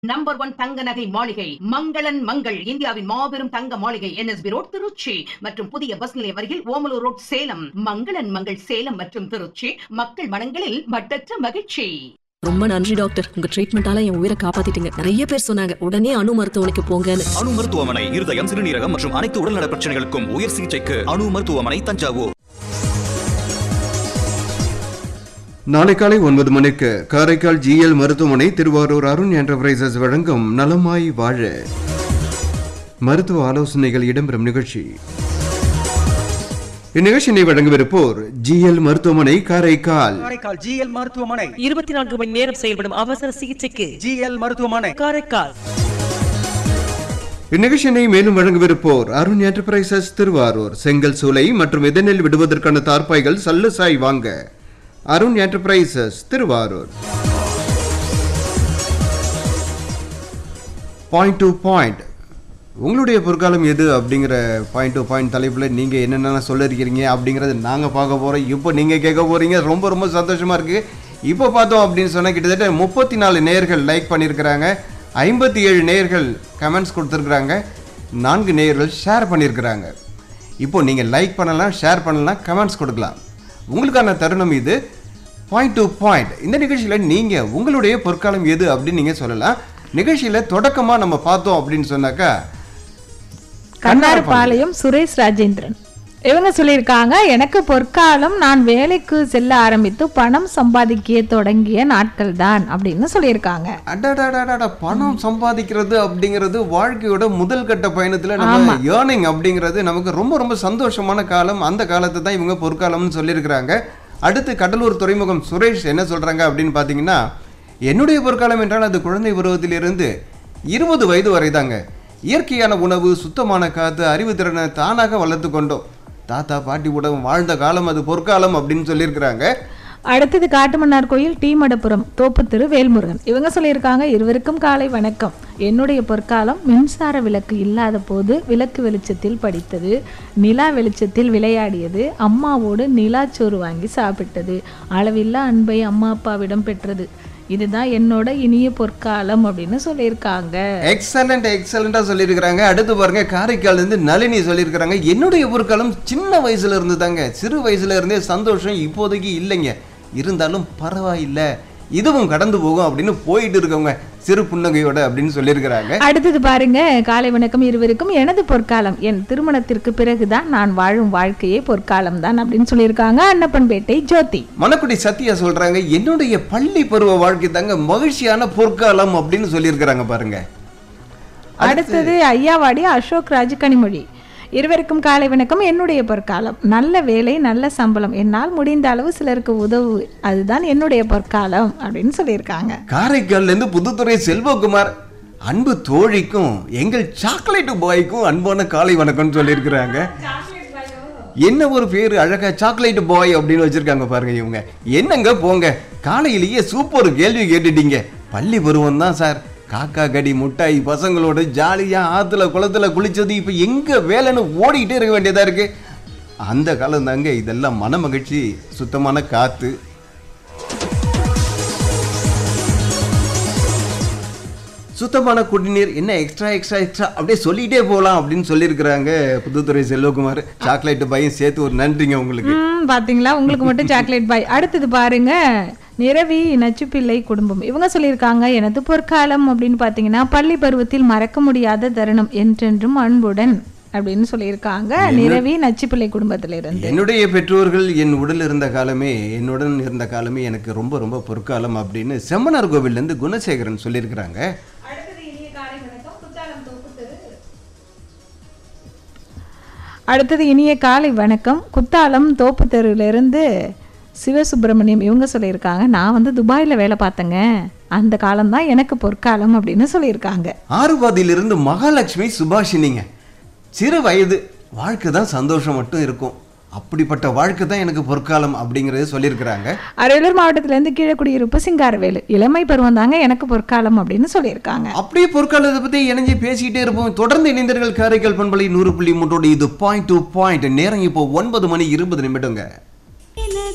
number one தங்க நகை மாளிகை மங்களன் மங்கள் இந்தியாவின் மாபெரும் தங்க மாளிகை என்எஸ்பி ரோட் திருச்சி மற்றும் புதிய பஸ் நிலையம் அருகில் ஓமலூர் ரோட் சேலம் மங்களன் மங்கள் சேலம் மற்றும் திருச்சி மக்கள் மனங்களில் மட்டற்ற மகிழ்ச்சி ரொம்ப நன்றி டாக்டர் உங்க ட்ரீட்மெண்டால என் உயிரை காப்பாத்திட்டீங்க நிறைய பேர் சொன்னாங்க உடனே அணு மருத்துவமனைக்கு போங்கன்னு அணு மருத்துவமனை இருதயம் சிறுநீரகம் மற்றும் அனைத்து உடல்நல பிரச்சனைகளுக்கும் உயர் சிகிச்சைக்கு அணு மருத்துவமனை தஞ்சாவூர் நாளை காலை ஒன்பது மணிக்கு காரைக்கால் ஜிஎல் மருத்துவமனை திருவாரூர் அருண் என்டர்பிரைசஸ் வழங்கும் நலமாய் வாழ மருத்துவ ஆலோசனைகள் இடம்பெறும் நிகழ்ச்சி இந்நிகழ்ச்சியினை வழங்கவிருப்போர் ஜிஎல் மருத்துவமனை காரைக்கால் காரைக்கால் ஜிஎல் மருத்துவமனை இருபத்தி நான்கு மணி நேரம் செயல்படும் அவசர சிகிச்சைக்கு ஜிஎல் மருத்துவமனை காரைக்கால் இந்நிகழ்ச்சியினை மேலும் வழங்கவிருப்போர் அருண் என்டர்பிரைசஸ் திருவாரூர் செங்கல் சூளை மற்றும் இதனில் விடுவதற்கான தார்ப்பாய்கள் சல்லுசாய் வாங்க Arun enterprises Thiruvarur point to point உங்களுடைய பொற்காலம் எது அப்படிங்கிற பாயிண்ட் டு பாயிண்ட் தலைப்பில் நீங்கள் என்னென்ன சொல்லிருக்கிறீங்க அப்படிங்கிறத நாங்கள் பார்க்க போகிறோம் இப்போ நீங்கள் கேட்க போகிறீங்க ரொம்ப ரொம்ப சந்தோஷமாக இருக்குது இப்போ பார்த்தோம் அப்படின்னு சொன்னால் கிட்டத்தட்ட முப்பத்தி நாலு நேயர்கள் லைக் பண்ணியிருக்கிறாங்க ஐம்பத்தி ஏழு நேயர்கள் கமெண்ட்ஸ் கொடுத்துருக்குறாங்க நான்கு நேயர்கள் ஷேர் பண்ணியிருக்கிறாங்க இப்போ நீங்கள் லைக் பண்ணலாம் ஷேர் பண்ணலாம் கமெண்ட்ஸ் கொடுக்கலாம் உங்களுக்கான தருணம் இது பாயிண்ட் டு பாயிண்ட் இந்த நிகழ்ச்சியில் நீங்கள் உங்களுடைய பொற்காலம் எது அப்படின்னு நீங்கள் சொல்லலாம் நிகழ்ச்சியில் தொடக்கமாக நம்ம பார்த்தோம் அப்படின்னு சொன்னாக்கா கண்ணாரப்பாளையம் சுரேஷ் ராஜேந்திரன் இவங்க சொல்லியிருக்காங்க எனக்கு பொற்காலம் நான் வேலைக்கு செல்ல ஆரம்பித்து பணம் சம்பாதிக்க தொடங்கிய நாட்கள் தான் அப்படின்னு சொல்லியிருக்காங்க அடடடடட பணம் சம்பாதிக்கிறது அப்படிங்கிறது வாழ்க்கையோட முதல் கட்ட பயணத்துல நம்ம ஏர்னிங் அப்படிங்கிறது நமக்கு ரொம்ப ரொம்ப சந்தோஷமான காலம் அந்த காலத்தை தான் இவங்க பொற்காலம்னு சொல்லியிருக்கிறாங்க அடுத்து கடலூர் துறைமுகம் சுரேஷ் என்ன சொல்றாங்க அப்படின்னு பார்த்தீங்கன்னா என்னுடைய பொற்காலம் என்றால் அது குழந்தை பருவத்திலிருந்து இருபது வயது வரை தாங்க இயற்கையான உணவு சுத்தமான காத்து அறிவு திறனை தானாக வளர்த்து கொண்டோம் தாத்தா பாட்டி உடவும் வாழ்ந்த காலம் அது பொற்காலம் அப்படின்னு சொல்லியிருக்கிறாங்க அடுத்தது காட்டுமன்னார் கோயில் டி மடப்புரம் தோப்புத்திரு வேல்முருகன் இவங்க சொல்லியிருக்காங்க இருவருக்கும் காலை வணக்கம் என்னுடைய பொற்காலம் மின்சார விளக்கு இல்லாத போது விளக்கு வெளிச்சத்தில் படித்தது நிலா வெளிச்சத்தில் விளையாடியது அம்மாவோடு நிலாச்சோறு வாங்கி சாப்பிட்டது அளவில்லா அன்பை அம்மா அப்பாவிடம் பெற்றது இதுதான் என்னோட இனிய பொற்காலம் அப்படின்னு சொல்லியிருக்காங்க எக்ஸலண்ட் எக்ஸலண்டா சொல்லியிருக்கிறாங்க அடுத்து பாருங்க காரைக்கால் இருந்து நளினி சொல்லியிருக்கிறாங்க என்னுடைய பொருட்களும் சின்ன வயசுல இருந்து தாங்க சிறு வயசுல இருந்தே சந்தோஷம் இப்போதைக்கு இல்லைங்க இருந்தாலும் பரவாயில்லை இதுவும் கடந்து போகும் அப்படின்னு போயிட்டு இருக்கவங்க சிறு புன்னகையோட அப்படின்னு சொல்லியிருக்கிறாங்க அடுத்தது பாருங்க காலை வணக்கம் இருவருக்கும் எனது பொற்காலம் என் திருமணத்திற்கு பிறகுதான் நான் வாழும் வாழ்க்கையே பொற்காலம் தான் அப்படின்னு சொல்லியிருக்காங்க அன்னப்பன்பேட்டை ஜோதி மணக்குடி சத்யா சொல்றாங்க என்னுடைய பள்ளி பருவ வாழ்க்கை தாங்க மகிழ்ச்சியான பொற்காலம் அப்படின்னு சொல்லியிருக்கிறாங்க பாருங்க அடுத்தது ஐயாவாடி அசோக் ராஜ் கனிமொழி இருவருக்கும் காலை வணக்கம் என்னுடைய பொற்காலம் நல்ல வேலை நல்ல சம்பளம் என்னால் முடிந்த அளவு சிலருக்கு உதவு அதுதான் என்னுடைய பொற்காலம் அப்படின்னு சொல்லியிருக்காங்க காரைக்கால்ல இருந்து புதுத்துறை செல்வகுமார் அன்பு தோழிக்கும் எங்கள் சாக்லேட் பாய்க்கும் அன்பான காலை வணக்கம்னு சொல்லியிருக்கிறாங்க என்ன ஒரு பேர் அழகா சாக்லேட் பாய் அப்படின்னு வச்சிருக்காங்க பாருங்க இவங்க என்னங்க போங்க காலையிலேயே சூப்பர் கேள்வி கேட்டுட்டீங்க பள்ளி பருவம் தான் சார் காக்கா கடி முட்டாய் பசங்களோட ஜாலியா ஆத்துல குளத்துல குளிச்சது இப்ப எங்க வேலைன்னு ஓடிக்கிட்டே இருக்க வேண்டியதா இருக்கு அந்த காலம் தாங்க இதெல்லாம் மன மகிழ்ச்சி சுத்தமான காத்து சுத்தமான குடிநீர் என்ன எக்ஸ்ட்ரா எக்ஸ்ட்ரா எக்ஸ்ட்ரா அப்படியே சொல்லிட்டே போகலாம் அப்படின்னு சொல்லியிருக்கிறாங்க புதுத்துறை செல்வகுமார் சாக்லேட் பையன் சேர்த்து ஒரு நன்றிங்க உங்களுக்கு ம் பாத்தீங்களா உங்களுக்கு மட்டும் சாக்லேட் பாய் அடுத்தது பாருங்க நிரவி நச்சுப்பிள்ளை குடும்பம் இவங்க சொல்லியிருக்காங்க எனது பொற்காலம் அப்படின்னு பார்த்தீங்கன்னா பள்ளி பருவத்தில் மறக்க முடியாத தருணம் என்றென்றும் அன்புடன் அப்படின்னு சொல்லியிருக்காங்க நிரவி நச்சுப்பிள்ளை குடும்பத்திலிருந்து என்னுடைய பெற்றோர்கள் என் உடல் இருந்த காலமே என்னுடன் இருந்த காலமே எனக்கு ரொம்ப ரொம்ப பொற்காலம் அப்படின்னு செம்மனார் கோவில்லேருந்து குணசேகரன் சொல்லியிருக்கிறாங்க அடுத்தது இனிய காலை வணக்கம் குத்தாலம் தோப்பு தெருவிலிருந்து சிவசுப்பிரமணியம் இவங்க சொல்லியிருக்காங்க நான் வந்து துபாயில் வேலை பார்த்தேங்க அந்த காலம்தான் எனக்கு பொற்காலம் அப்படின்னு சொல்லியிருக்காங்க ஆறுபாதியிலிருந்து மகாலட்சுமி சுபாஷினிங்க சிறு வயது வாழ்க்கை தான் சந்தோஷம் மட்டும் இருக்கும் அப்படிப்பட்ட வாழ்க்கை தான் எனக்கு பொற்காலம் அப்படிங்கிறது சொல்லியிருக்கிறாங்க அரியலூர் மாவட்டத்திலேருந்து கீழக்குடியிருப்பு சிங்காரவேலு இளமை பருவம் தாங்க எனக்கு பொற்காலம் அப்படின்னு சொல்லியிருக்காங்க அப்படியே பொற்காலத்தை பத்தி இணைஞ்சு பேசிக்கிட்டே இருப்போம் தொடர்ந்து இணைந்தர்கள் காரைக்கால் பண்பலை நூறு புள்ளி மூன்றோடு இது பாயிண்ட் டு பாயிண்ட் நேரம் இப்போ ஒன்பது மணி இருபது நிமிடங்க